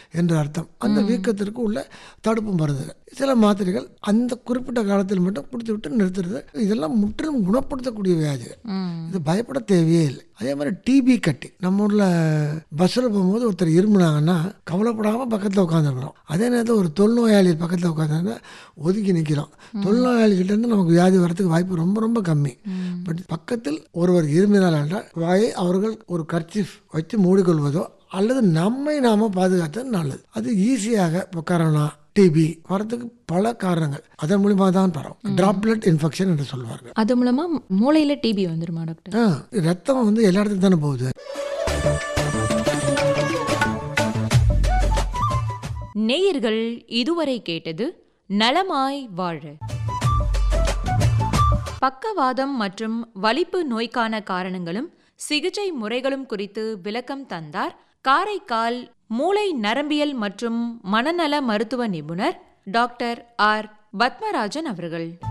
என்ற அர்த்தம் அந்த வீக்கத்திற்கு உள்ள தடுப்பு மருந்துகள் சில மாத்திரைகள் அந்த குறிப்பிட்ட காலத்தில் மட்டும் குடித்து விட்டு நிறுத்துறது இதெல்லாம் முற்றிலும் குணப்படுத்தக்கூடிய வியாதிகள் இது பயப்பட தேவையே இல்லை அதே மாதிரி டிபி கட்டி நம்ம ஊரில் பஸ்ஸில் போகும்போது ஒருத்தர் இருமுனாங்கன்னா கவலைப்படாமல் பக்கத்தில் உட்காந்துருக்குறோம் அதே நேரத்தில் ஒரு தொல்நோயாளி பக்கத்தில் உட்காந்துருந்தா ஒதுக்கி நிற்கிறோம் தொல்நோயாளிகிட்ட இருந்து நமக்கு வியாதி வரதுக்கு வாய்ப்பு ரொம்ப ரொம்ப கம்மி பட் பக்கத்தில் ஒருவர் இருமினால் என்றால் வாயை அவர்கள் ஒரு கர்ச்சிஃப் வச்சு மூடிக்கொள்வதோ அல்லது நம்மை நாம பாதுகாத்தது நல்லது அது ஈஸியாக இப்போ கரோனா டிபி வரதுக்கு பல காரணங்கள் அதன் மூலியமாக தான் பரவும் டிராப்லெட் இன்ஃபெக்ஷன் என்று சொல்வார்கள் அது மூலமா மூளையில டிபி வந்துருமா டாக்டர் ஆ ரத்தம் வந்து எல்லா இடத்துக்கும் தானே போகுது நேயர்கள் இதுவரை கேட்டது நலமாய் வாழ பக்கவாதம் மற்றும் வலிப்பு நோய்க்கான காரணங்களும் சிகிச்சை முறைகளும் குறித்து விளக்கம் தந்தார் காரைக்கால் மூளை நரம்பியல் மற்றும் மனநல மருத்துவ நிபுணர் டாக்டர் ஆர் பத்மராஜன் அவர்கள்